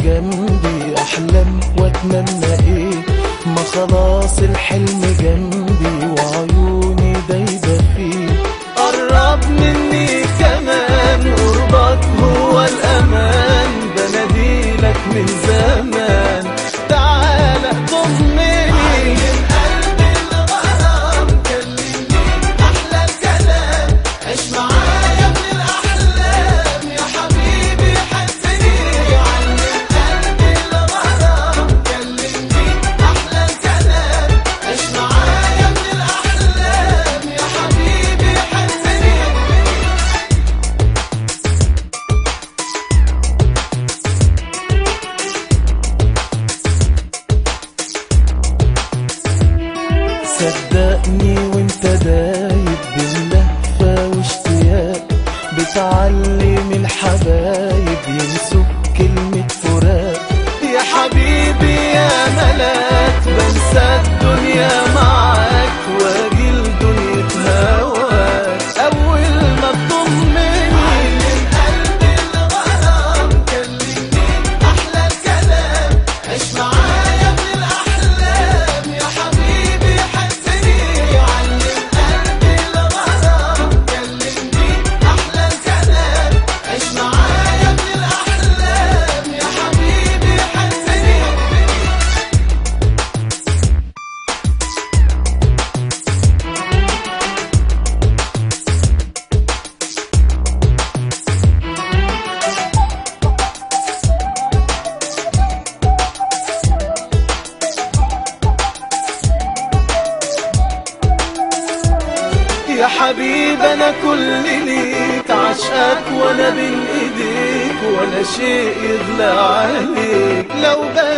جنبي احلم واتمنى ايه ما خلاص الحلم جنبي وعيوني دايبه فيه قرب مني كمان قربك هو الامان بناديلك من زمان تعالى ضمني قلبي الغرام كلمني احلى الكلام عيش معايا من الاحلام يا حبيبي حسني علم قلبي الغرام كلمني احلى الكلام عيش معايا من الاحلام يا حبيبي حسني صدقني وانت دايب باللهفة واشتياق بتعلم الحبايب ينسوا كلمة فراق يا حبيبي يا ملاك بنسى الدنيا معاك واجي لدنيا هواك اول ما تضمني قلبي الغرام كلمني احلى الكلام عيش معايا من الاحلام يا حبيبي حسني علم قلبي الغرام كلمني احلى الكلام عيش معايا من الاحلام يا حبيبي حسني يا حبيب انا كل ليك عشقك وانا بين ايديك ولا شيء يغلى عليك لو بس